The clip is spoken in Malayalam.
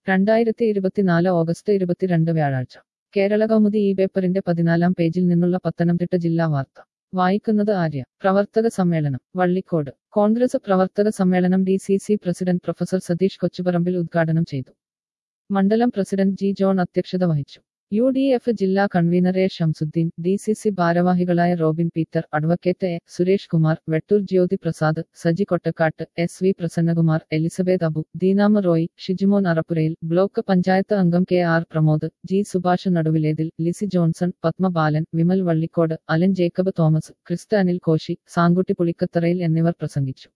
രണ്ടായിരത്തി ഇരുപത്തിനാല് ഓഗസ്റ്റ് ഇരുപത്തിരണ്ട് വ്യാഴാഴ്ച കേരള കൗമുദി ഈ പേപ്പറിന്റെ പതിനാലാം പേജിൽ നിന്നുള്ള പത്തനംതിട്ട ജില്ലാ വാർത്ത വായിക്കുന്നത് ആര്യ പ്രവർത്തക സമ്മേളനം വള്ളിക്കോട് കോൺഗ്രസ് പ്രവർത്തക സമ്മേളനം D C C president professor Satheesh Kochuparambil ഉദ്ഘാടനം ചെയ്തു മണ്ഡലം പ്രസിഡന്റ് ജി ജോൺ അധ്യക്ഷത വഹിച്ചു യു ഡി എഫ് ജില്ലാ convener A Shamsuddin D C C ഭാരവാഹികളായ Robin Peter advocate A Suresh Kumar Vettoor Jyothi Prasad Saji Kottakkattu S V Prasannakumar Elizabeth Abu Deenama Roy Shijumon Arappurayil block panchayat അംഗം K R Pramod G Subhash Naduvilethil Lissy Johnson Padma Balan Vimal Vallikode Alan Jacob Thomas Krista Anil Koshy Sankutty Pulikkatharayil എന്നിവർ പ്രസംഗിച്ചു